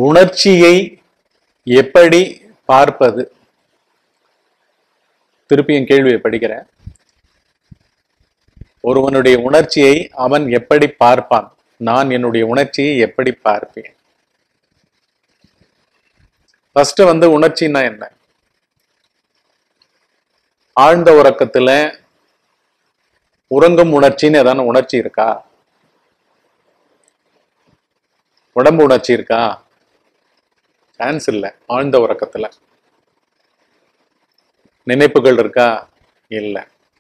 உணர்ச்சியை எப்படி பார்ப்பது திருப்பியும் கேள்வியை படிக்கிறேன் ஒருவனுடைய உணர்ச்சியை அவன் எப்படி பார்ப்பான் நான் என்னுடைய உணர்ச்சியை எப்படி பார்ப்பேன் ஃபர்ஸ்ட் வந்து உணர்ச்சின்னா என்ன ஆழ்ந்த உறக்கத்துல உறங்கும் உணர்ச்சின்னு ஏதான உணர்ச்சி இருக்கா உடம்பு உணர்ச்சி இருக்கா சான்ஸ் இல்ல ஆழ்ந்த உறக்கத்துல நினைப்புகள் இருக்கா இல்ல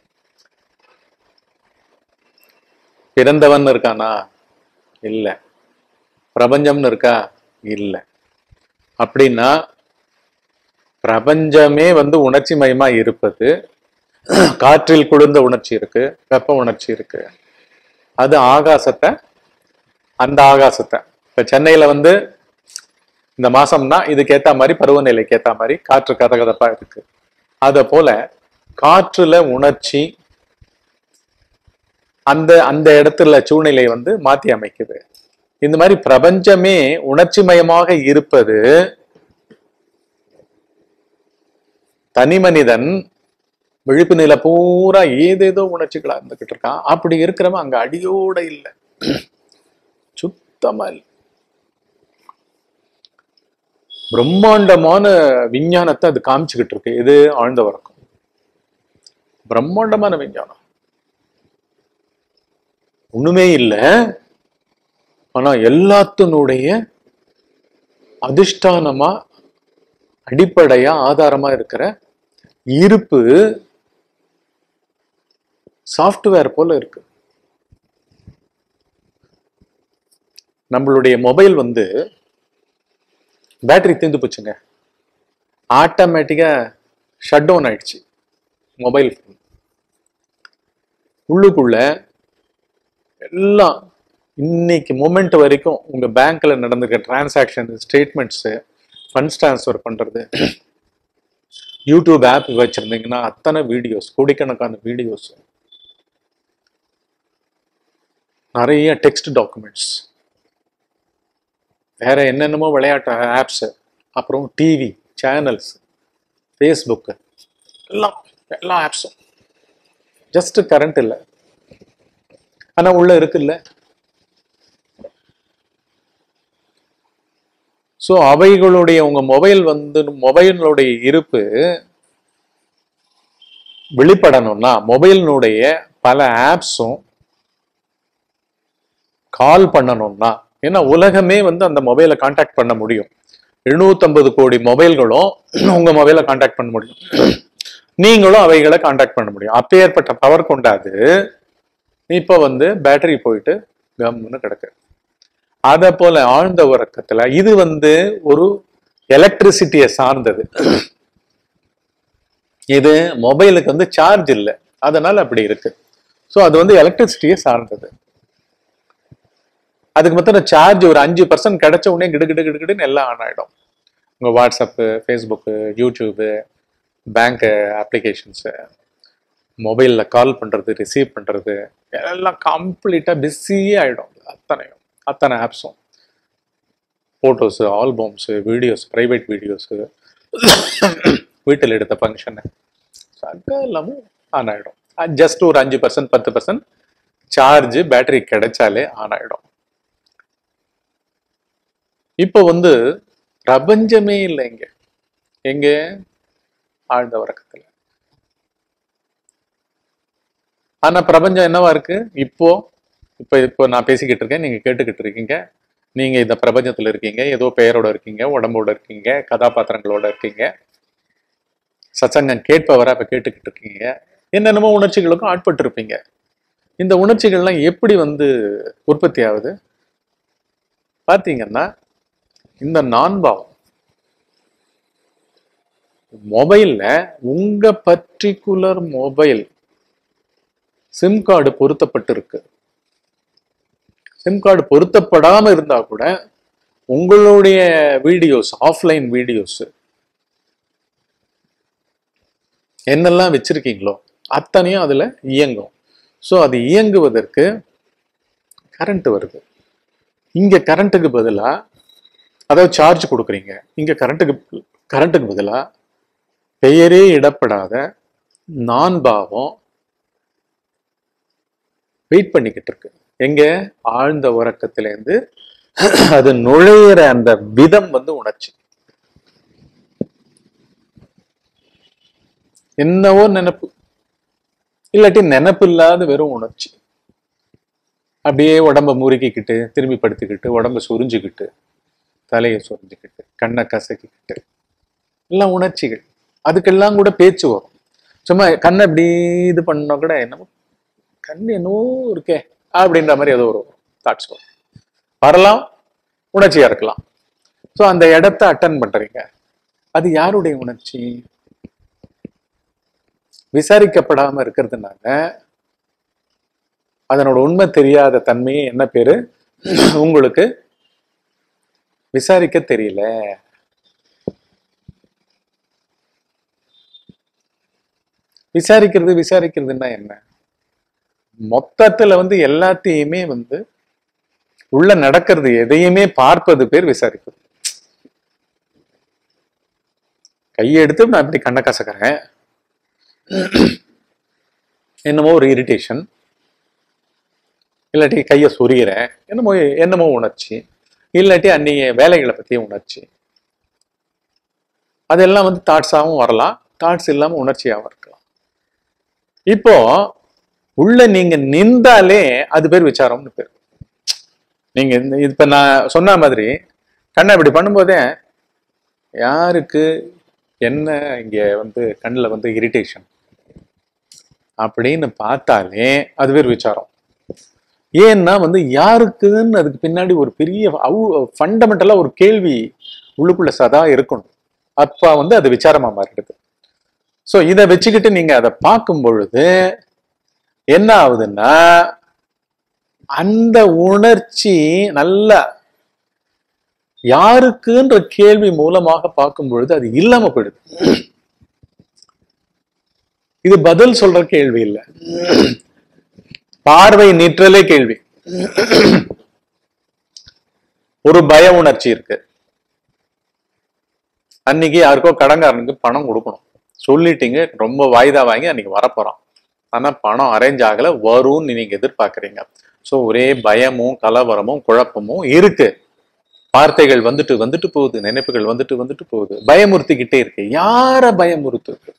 பிறந்தவன் இருக்கானா இல்ல பிரபஞ்சம்னு இருக்கா இல்ல அப்படின்னா பிரபஞ்சமே வந்து உணர்ச்சி மயமா இருப்பது காற்றில் குளிர்ந்த உணர்ச்சி இருக்கு வெப்ப உணர்ச்சி இருக்கு அது ஆகாசத்தை அந்த ஆகாசத்தை இப்ப சென்னையில வந்து இந்த மாசம்னா இதுக்கு ஏத்த மாதிரி பருவநிலைக்கு ஏத்த மாதிரி காற்று கதகதப்பா இருக்கு அத போல காற்றுல உணர்ச்சி அந்த அந்த இடத்துல சூழ்நிலை வந்து மாத்தி அமைக்குது இந்த மாதிரி பிரபஞ்சமே உணர்ச்சி மயமாக இருப்பது தனி மனிதன் விழிப்பு நிலை பூரா ஏதேதோ உணர்ச்சிகளா இருந்துகிட்டு இருக்கான் அப்படி இருக்கிறவன் அங்க அடியோட இல்லை சுத்தமா இல்லை பிரம்மாண்டமான விஞ்ஞானத்தை அது காமிச்சுக்கிட்டு இருக்கு இது ஆழ்ந்த உறக்கம் பிரம்மாண்டமான விஞ்ஞானம் ஒண்ணுமே இல்லை ஆனா எல்லாத்தினுடைய அதிஷ்டானமா அடிப்படையா ஆதாரமா இருக்கிற இருப்பு சாஃப்ட்வேர் போல இருக்கு நம்மளுடைய மொபைல் வந்து பேட்டரி தீர்ந்து போச்சுங்க ஆட்டோமேட்டிக்கா ஷட் டவுன் ஆயிடுச்சு மொபைல் ஃபோன் உள்ளுக்குள்ள எல்லாம் இன்னைக்கு மூமெண்ட் வரைக்கும் உங்க பேங்க்ல நடந்திருக்க டிரான்சாக்ஷன் ஸ்டேட்மெண்ட்ஸ் ஃபண்ட்ஸ் ட்ரான்ஸ்ஃபர் பண்றது யூடியூப் ஆப் வச்சிருந்தீங்கன்னா அத்தனை வீடியோஸ் கோடிக்கணக்கான வீடியோஸ் நிறைய டெக்ஸ்ட் டாக்குமெண்ட்ஸ் வேற என்னென்னமோ விளையாட்டு ஆப்ஸ் அப்புறம் டிவி சேனல்ஸ் ஃபேஸ்புக்கு எல்லாம் எல்லா ஆப்ஸும் ஜஸ்ட் கரண்ட் இல்லை ஆனா உள்ள இருக்குல்ல ஸோ அவைகளுடைய உங்க மொபைல் வந்து மொபைலுடைய இருப்பு வெளிப்படணும்னா மொபைலினுடைய பல ஆப்ஸும் கால் பண்ணணும்னா ஏன்னா உலகமே வந்து அந்த மொபைலை காண்டாக்ட் பண்ண முடியும் எழுநூத்தம்பது கோடி மொபைல்களும் உங்க மொபைலை காண்டாக்ட் பண்ண முடியும் நீங்களும் அவைகளை காண்டாக்ட் பண்ண முடியும் அப்பேற்பட்ட பவர் கொண்டாது இப்போ வந்து பேட்டரி போயிட்டு கம்னு கிடக்கு அத போல ஆழ்ந்த உறக்கத்துல இது வந்து ஒரு எலக்ட்ரிசிட்டியை சார்ந்தது இது மொபைலுக்கு வந்து சார்ஜ் இல்லை அதனால அப்படி இருக்கு ஸோ அது வந்து எலக்ட்ரிசிட்டியை சார்ந்தது அதுக்கு மொத்தம் சார்ஜ் ஒரு அஞ்சு பர்சன்ட் கிடைச்ச உடனே கிடு கிடு கிடு கிடுன்னு எல்லாம் ஆன் ஆயிடும் உங்க WhatsApp Facebook YouTube bank applications மொபைலில் கால் பண்ணுறது ரிசீவ் பண்ணுறது எல்லாம் கம்ப்ளீட்டாக பிஸியே ஆகிடும் அத்தனையும் அத்தனை ஆப்ஸும் photos albums videos private videos வீட்டில் எடுத்த ஃபங்க்ஷனு சக எல்லாமும் ஆன் ஆகிடும் ஜஸ்ட் ஒரு அஞ்சு பர்சன்ட் பத்து பர்சன்ட் சார்ஜ் பேட்டரி கிடைச்சாலே ஆன் ஆகிடும் இப்போ வந்து பிரபஞ்சமே இல்லை இங்க எங்க ஆழ்ந்த உறக்கத்துல ஆனா பிரபஞ்சம் என்னவா இருக்கு இப்போ இப்போ இப்போ நான் பேசிக்கிட்டு இருக்கேன் நீங்க கேட்டுக்கிட்டு இருக்கீங்க நீங்க இந்த பிரபஞ்சத்துல இருக்கீங்க ஏதோ பெயரோட இருக்கீங்க உடம்போட இருக்கீங்க கதாபாத்திரங்களோட இருக்கீங்க சத்சங்கம் கேட்பவரா இப்ப கேட்டுக்கிட்டு இருக்கீங்க என்னென்னமோ உணர்ச்சிகளுக்கும் ஆட்பட்டு இருப்பீங்க இந்த உணர்ச்சிகள்லாம் எப்படி வந்து உற்பத்தி ஆகுது பார்த்தீங்கன்னா இந்த நான்பாவம் மொபைல்ல உங்க பர்டிகுலர் மொபைல் சிம் கார்டு பொருத்தப்பட்டிருக்கு சிம் கார்டு பொருத்தப்படாம இருந்தா கூட உங்களுடைய வீடியோஸ் ஆஃப்லைன் வீடியோஸ் என்னெல்லாம் வச்சிருக்கீங்களோ அத்தனையும் அதுல இயங்கும் ஸோ அது இயங்குவதற்கு கரண்ட் வருது இங்க கரண்ட்டுக்கு பதிலா அதாவது சார்ஜ் கொடுக்குறீங்க இங்க கரண்ட்டுக்கு கரண்ட்டுக்கு பதிலா பெயரே இடப்படாத நான் பாவம் வெயிட் பண்ணிக்கிட்டு இருக்கு எங்க ஆழ்ந்த உறக்கத்திலேருந்து அது நுழையிற அந்த விதம் வந்து உணர்ச்சி என்னவோ நினைப்பு இல்லாட்டி நினைப்பு இல்லாத வெறும் உணர்ச்சி அப்படியே உடம்ப முறுக்கிக்கிட்டு திரும்பி படுத்துக்கிட்டு உடம்ப சுரிஞ்சுக்கிட்டு தலையை சுரிஞ்சுக்கிட்டு கண்ணை கசக்கிக்கிட்டு எல்லாம் உணர்ச்சிகள் அதுக்கெல்லாம் கூட பேச்சு வரும் சும்மா கண்ணை இப்படி இது பண்ணா கூட என்னமோ கண் என்னவோ இருக்கே அப்படின்ற மாதிரி ஏதோ ஒரு தாட்ஸ் வரும் வரலாம் உணர்ச்சியா இருக்கலாம் ஸோ அந்த இடத்த அட்டன் பண்றீங்க அது யாருடைய உணர்ச்சி விசாரிக்கப்படாம இருக்கிறதுனால அதனோட உண்மை தெரியாத தன்மையே என்ன பேரு உங்களுக்கு விசாரிக்க தெரியல விசாரிக்கிறது விசாரிக்கிறதுன்னா என்ன மொத்தத்துல வந்து எல்லாத்தையுமே வந்து உள்ள நடக்கிறது எதையுமே பார்ப்பது பேர் விசாரிப்பது கையை எடுத்து நான் இப்படி கண்ணை கசக்கிறேன் என்னமோ ஒரு இரிட்டேஷன் இல்லாட்டி கையை சொரிகிறேன் என்னமோ என்னமோ உணர்ச்சி இல்லாட்டி அன்னைய வேலைகளை பத்திய உணர்ச்சி அதெல்லாம் வந்து தாட்ஸாகவும் வரலாம் தாட்ஸ் இல்லாம உணர்ச்சியாகவும் இருக்கலாம் இப்போ உள்ள நீங்க நின்றாலே அது பேர் விசாரம்னு பேர் நீங்க இந்த இப்ப நான் சொன்ன மாதிரி கண்ணை இப்படி பண்ணும்போதே யாருக்கு என்ன இங்க வந்து கண்ணில் வந்து இரிட்டேஷன் அப்படின்னு பார்த்தாலே அது பேர் விசாரம் ஏன்னா வந்து யாருக்குன்னு அதுக்கு பின்னாடி ஒரு பெரிய ஃபண்டமெண்டலா ஒரு கேள்வி உள்ளுக்குள்ள சதா இருக்கணும் அப்ப வந்து அது விசாரமா மாறிடுது ஸோ இதை வச்சுக்கிட்டு நீங்க அதை பார்க்கும் பொழுது என்ன ஆகுதுன்னா அந்த உணர்ச்சி நல்ல யாருக்குன்ற கேள்வி மூலமாக பார்க்கும் பொழுது அது இல்லாம போயிடுது இது பதில் சொல்ற கேள்வி இல்லை பார்வை நிற்றலே கேள்வி ஒரு பய உணர்ச்சி இருக்கு அன்னைக்கு யாருக்கோ கடங்காரனுக்கு பணம் கொடுக்கணும் சொல்லிட்டீங்க ரொம்ப வாய்தா வாங்கி அன்னைக்கு வரப்போறான் ஆனா பணம் அரேஞ்ச் ஆகல வரும்னு நீங்க எதிர்பார்க்கறீங்க ஸோ ஒரே பயமும் கலவரமும் குழப்பமும் இருக்கு வார்த்தைகள் வந்துட்டு வந்துட்டு போகுது நினைப்புகள் வந்துட்டு வந்துட்டு போகுது பயமுறுத்திக்கிட்டே இருக்கு யார பயமுறுத்துது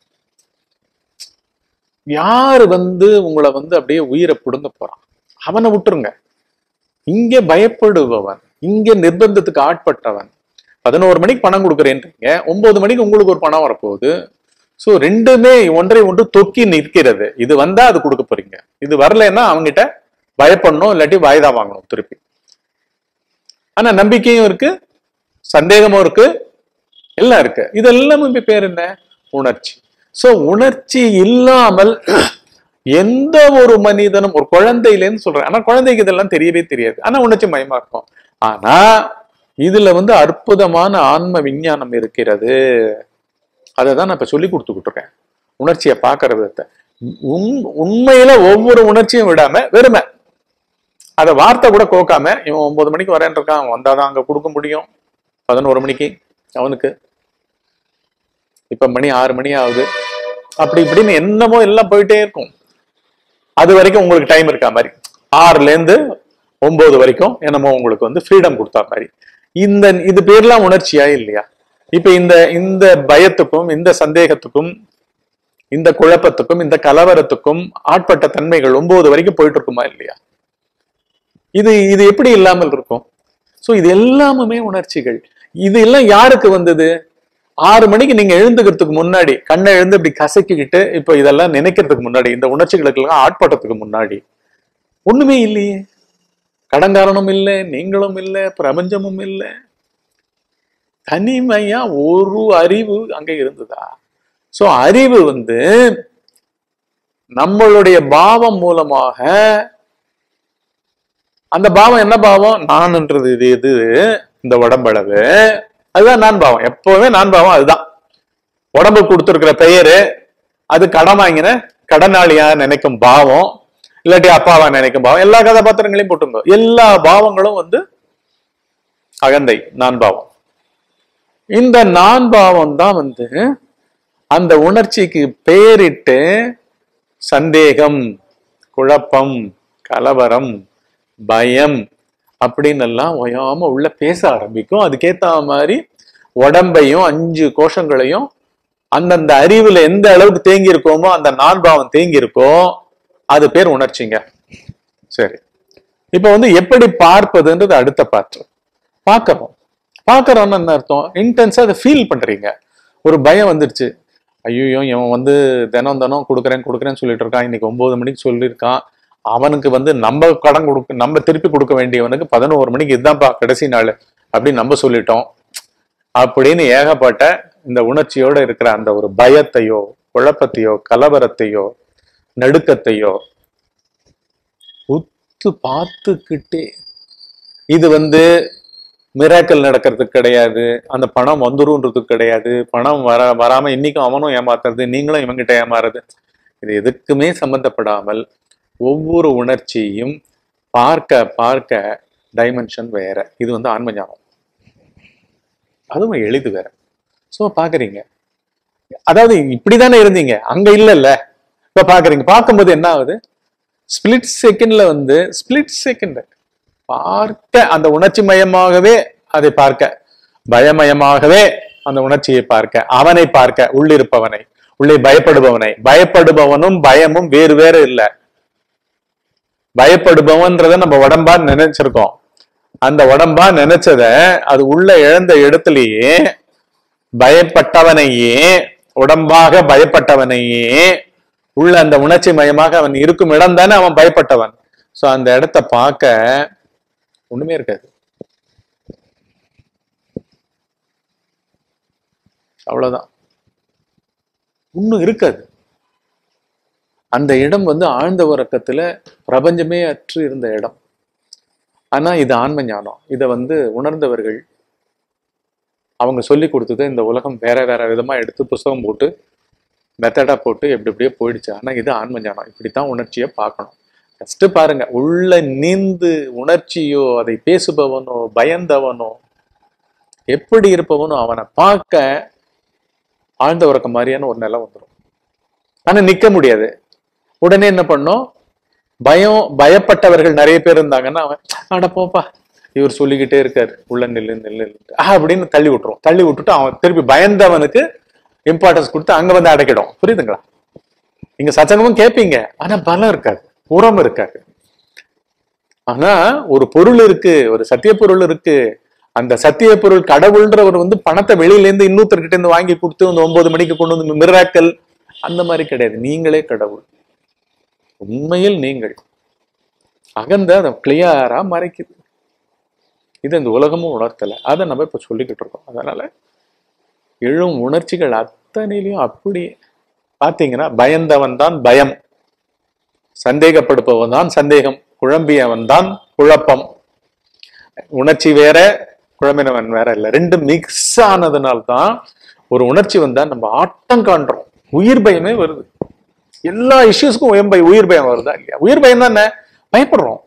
யாரு வந்து உங்களை வந்து அப்படியே உயிரை பிடுங்க போறான் அவனை விட்டுருங்க இங்க பயப்படுபவன் இங்க நிர்பந்தத்துக்கு ஆட்பட்டவன் பதினோரு மணிக்கு பணம் கொடுக்குறேன்றீங்க ஒன்பது மணிக்கு உங்களுக்கு ஒரு பணம் வரப்போகுது ஸோ ரெண்டுமே ஒன்றை ஒன்று தொக்கி நிற்கிறது இது வந்தா அது கொடுக்க போறீங்க இது வரலைன்னா அவங்ககிட்ட பயப்படணும் இல்லாட்டி வாய்தா வாங்கணும் திருப்பி ஆனா நம்பிக்கையும் இருக்கு சந்தேகமும் இருக்கு எல்லாம் இருக்கு இது எல்லாமே பேர் என்ன உணர்ச்சி சோ உணர்ச்சி இல்லாமல் எந்த ஒரு மனிதனும் ஒரு குழந்தையிலேன்னு சொல்றேன் ஆனா குழந்தைக்கு இதெல்லாம் தெரியவே தெரியாது ஆனா உணர்ச்சி மயமா இருக்கும் ஆனா இதுல வந்து அற்புதமான ஆன்ம விஞ்ஞானம் இருக்கிறது அதை தான் நான் இப்ப சொல்லி கொடுத்துக்கிட்டு இருக்கேன் உணர்ச்சியை பார்க்கற விதத்தை உண் உண்மையில ஒவ்வொரு உணர்ச்சியும் விடாம வெறுமை அதை வார்த்தை கூட கோக்காம இவன் ஒன்பது மணிக்கு வரேன் இருக்கான் அவன் வந்தாதான் அங்க கொடுக்க முடியும் பதினோரு மணிக்கு அவனுக்கு இப்ப மணி ஆறு மணி ஆகுது அப்படி இப்படின்னு என்னமோ எல்லாம் போயிட்டே இருக்கும் அது வரைக்கும் உங்களுக்கு டைம் இருக்கா மாதிரி ஆறுல இருந்து ஒன்பது வரைக்கும் என்னமோ உங்களுக்கு வந்து ஃப்ரீடம் கொடுத்தா மாதிரி இந்த இது பேர்லாம் உணர்ச்சியா இல்லையா இப்ப இந்த இந்த பயத்துக்கும் இந்த சந்தேகத்துக்கும் இந்த குழப்பத்துக்கும் இந்த கலவரத்துக்கும் ஆட்பட்ட தன்மைகள் ஒன்பது வரைக்கும் போயிட்டு இருக்குமா இல்லையா இது இது எப்படி இல்லாமல் இருக்கும் சோ இது எல்லாமுமே உணர்ச்சிகள் இது எல்லாம் யாருக்கு வந்தது ஆறு மணிக்கு நீங்க எழுந்துக்கிறதுக்கு முன்னாடி கண்ணை எழுந்து இப்படி கசக்கிக்கிட்டு இப்ப இதெல்லாம் நினைக்கிறதுக்கு முன்னாடி இந்த உணர்ச்சிகளுக்கு எல்லாம் ஆட்பட்டதுக்கு முன்னாடி ஒண்ணுமே இல்லையே கடங்காரனும் இல்லை நீங்களும் இல்லை பிரபஞ்சமும் இல்லை தனிமையா ஒரு அறிவு அங்க இருந்ததா சோ அறிவு வந்து நம்மளுடைய பாவம் மூலமாக அந்த பாவம் என்ன பாவம் நான்ன்றது இது இது இந்த உடம்பளவு அதுதான் நான் பாவம் எப்பவுமே நான் பாவம் அதுதான் உடம்பு கொடுத்துருக்கிற பெயரு அது கடன் வாங்கின கடனாளியா நினைக்கும் பாவம் இல்லாட்டி அப்பாவா நினைக்கும் பாவம் எல்லா கதாபாத்திரங்களையும் போட்டுங்க எல்லா பாவங்களும் வந்து அகந்தை நான் பாவம் இந்த நான் பாவம் தான் வந்து அந்த உணர்ச்சிக்கு பெயரிட்டு சந்தேகம் குழப்பம் கலவரம் பயம் அப்படின்னு எல்லாம் ஓயாம உள்ள பேச ஆரம்பிக்கும் அதுக்கேத்த மாதிரி உடம்பையும் அஞ்சு கோஷங்களையும் அந்தந்த அறிவுல எந்த அளவுக்கு தேங்கி இருக்கோமோ அந்த நான் பாவம் தேங்கி இருக்கோ அது பேர் உணர்ச்சிங்க சரி இப்ப வந்து எப்படி பார்ப்பதுன்றது அடுத்த பாற்று பார்க்கறோம் பார்க்கறோம்னு என்ன அர்த்தம் இன்டென்ஸா அதை ஃபீல் பண்றீங்க ஒரு பயம் வந்துடுச்சு ஐயோ இவன் வந்து தினம் தினம் கொடுக்குறேன் கொடுக்குறேன்னு சொல்லிட்டு இருக்கான் இன்னைக்கு ஒன்பது மணிக்கு சொல்லியிருக்கான் அவனுக்கு வந்து நம்ம கடன் கொடுக்க நம்ம திருப்பி கொடுக்க வேண்டியவனுக்கு பதினோரு மணிக்கு இதுதான்ப்பா கடைசி நாள் அப்படின்னு நம்ம சொல்லிட்டோம் அப்படின்னு ஏகப்பட்ட இந்த உணர்ச்சியோட இருக்கிற அந்த ஒரு பயத்தையோ குழப்பத்தையோ கலவரத்தையோ நடுக்கத்தையோ உத்து பார்த்துக்கிட்டே இது வந்து மிராக்கல் நடக்கிறதுக்கு கிடையாது அந்த பணம் வந்துருன்றதுக்கு கிடையாது பணம் வர வராம இன்னைக்கும் அவனும் ஏமாத்துறது நீங்களும் இவங்கிட்ட ஏமாறுறது இது எதுக்குமே சம்பந்தப்படாமல் ஒவ்வொரு உணர்ச்சியும் பார்க்க பார்க்க டைமென்ஷன் வேற இது வந்து ஆன்ம ஞானம் அதுவும் எளிது வேற ஸோ பாக்குறீங்க அதாவது இப்படிதானே இருந்தீங்க அங்க இல்லைல்ல இப்ப பாக்குறீங்க பார்க்கும்போது என்ன ஆகுது ஸ்பிளிட் செகண்ட்ல வந்து ஸ்பிளிட் செகண்ட் பார்க்க அந்த உணர்ச்சி மயமாகவே அதை பார்க்க பயமயமாகவே அந்த உணர்ச்சியை பார்க்க அவனை பார்க்க உள்ளிருப்பவனை உள்ளே பயப்படுபவனை பயப்படுபவனும் பயமும் வேறு வேறு இல்லை பயப்படுபவன்றத நம்ம உடம்பா நினைச்சிருக்கோம் அந்த உடம்பா நினைச்சத அது உள்ள இழந்த இடத்துலயே பயப்பட்டவனையே உடம்பாக பயப்பட்டவனையே உள்ள அந்த உணர்ச்சி மயமாக அவன் இருக்கும் இடம் தானே அவன் பயப்பட்டவன் சோ அந்த இடத்த பார்க்க ஒண்ணுமே இருக்காது அவ்வளவுதான் ஒண்ணும் இருக்காது அந்த இடம் வந்து ஆழ்ந்த உறக்கத்துல பிரபஞ்சமே அற்று இருந்த இடம் ஆனா இது ஆன்ம ஞானம் இதை வந்து உணர்ந்தவர்கள் அவங்க சொல்லி கொடுத்தது இந்த உலகம் வேற வேற விதமா எடுத்து புஸ்தகம் போட்டு மெத்தடா போட்டு எப்படி எப்படியோ போயிடுச்சு ஆனா இது ஆன்ம ஞானம் இப்படித்தான் உணர்ச்சியை பார்க்கணும் ஃபர்ஸ்ட் பாருங்க உள்ள நீந்து உணர்ச்சியோ அதை பேசுபவனோ பயந்தவனோ எப்படி இருப்பவனோ அவனை பார்க்க ஆழ்ந்த உறக்கம் மாதிரியான ஒரு நிலை வந்துடும் ஆனா நிக்க முடியாது உடனே என்ன பண்ணோம் பயம் பயப்பட்டவர்கள் நிறைய பேர் இருந்தாங்கன்னா அவன் அட போப்பா இவர் சொல்லிக்கிட்டே இருக்காரு உள்ள நில்லு நில்லு நில்லு ஆஹ் அப்படின்னு தள்ளி விட்டுரும் தள்ளி விட்டுட்டு அவன் திருப்பி பயந்தவனுக்கு இம்பார்ட்டன்ஸ் கொடுத்து அங்க வந்து அடைக்கிடும் புரியுதுங்களா நீங்க சச்சங்கமும் கேட்பீங்க ஆனா பலம் இருக்காது உரம் இருக்காது ஆனா ஒரு பொருள் இருக்கு ஒரு சத்திய பொருள் இருக்கு அந்த சத்திய பொருள் கடவுள்ன்றவர் வந்து பணத்தை வெளியில இருந்து இன்னொருத்தர்கிட்ட இருந்து வாங்கி கொடுத்து அந்த ஒன்பது மணிக்கு கொண்டு வந்து மிராக்கல் அந்த மாதிரி கிடையாது நீங்களே கடவுள் உண்மையில் நீங்கள் அகந்த அதை கிளியரா மறைக்குது இது இந்த உலகமும் உணர்த்தல அதை நம்ம இப்ப சொல்லிக்கிட்டு இருக்கோம் அதனால எழும் உணர்ச்சிகள் அத்தனையிலையும் அப்படி பாத்தீங்கன்னா பயந்தவன் தான் பயம் சந்தேகப்படுப்பவன் தான் சந்தேகம் குழம்பியவன் தான் குழப்பம் உணர்ச்சி வேற குழம்பினவன் வேற இல்லை ரெண்டு மிக்ஸ் ஆனதுனால்தான் ஒரு உணர்ச்சி வந்தா நம்ம ஆட்டம் காண்றோம் உயிர் பயமே வருது எல்லா இஷ்யூஸ்க்கும் உயிர் பயம் உயிர் பயம் வருதா இல்லையா உயிர் பயம் தான் என்ன பயப்படுறோம்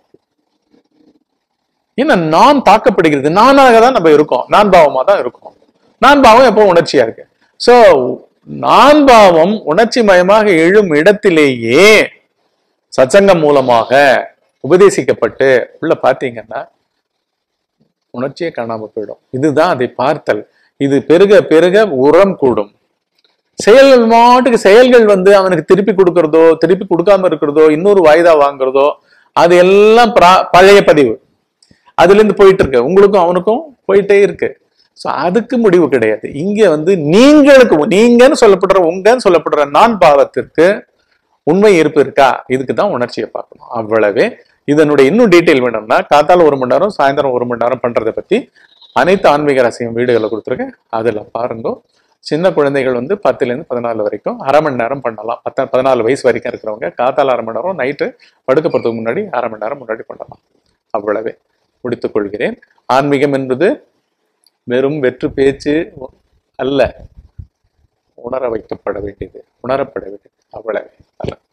ஏன்னா நான் தாக்கப்படுகிறது நானாக தான் நம்ம இருக்கோம் நான் பாவமா தான் இருக்கோம் நான் பாவம் எப்போ உணர்ச்சியா இருக்கு சோ நான் பாவம் உணர்ச்சி மயமாக எழும் இடத்திலேயே சச்சங்கம் மூலமாக உபதேசிக்கப்பட்டு உள்ள பாத்தீங்கன்னா உணர்ச்சியே காணாம போயிடும் இதுதான் அதை பார்த்தல் இது பெருக பெருக உரம் கூடும் செயல்கள் மாட்டுக்கு செயல்கள் வந்து அவனுக்கு திருப்பி கொடுக்கறதோ திருப்பி கொடுக்காம இருக்கிறதோ இன்னொரு வாய்தா வாங்குறதோ அது எல்லாம் பிரா- பழைய பதிவு அதுல இருந்து போயிட்டு இருக்கு உங்களுக்கும் அவனுக்கும் போயிட்டே இருக்கு சோ அதுக்கு முடிவு கிடையாது இங்க வந்து நீங்களுக்கு நீங்கன்னு சொல்லப்படுற உங்கன்னு சொல்லப்படுற நான் பாவத்திற்கு உண்மை இருப்பு இருக்கா இதுக்கு தான் உணர்ச்சியை பார்க்கணும் அவ்வளவே இதனுடைய இன்னும் டீட்டெயில் வேணும்னா காத்தால ஒரு மணி நேரம் சாயந்தரம் ஒரு மணி நேரம் பண்றதை பத்தி அனைத்து ஆன்மீக ரகசியம் வீடுகளை கொடுத்துருக்கேன் அதுல பாருங்க சின்ன குழந்தைகள் வந்து பத்துல இருந்து பதினாலு வரைக்கும் அரை மணி நேரம் பண்ணலாம் பத்த பதினாலு வயசு வரைக்கும் இருக்கிறவங்க காத்தால அரை மணி நேரம் நைட்டு படுக்க போறதுக்கு முன்னாடி அரை மணி நேரம் முன்னாடி பண்ணலாம் அவ்வளவே முடித்துக் கொள்கிறேன் ஆன்மீகம் என்பது வெறும் வெற்று பேச்சு அல்ல உணர வைக்கப்பட வேண்டியது உணரப்பட வேண்டியது அவ்வளவே அல்ல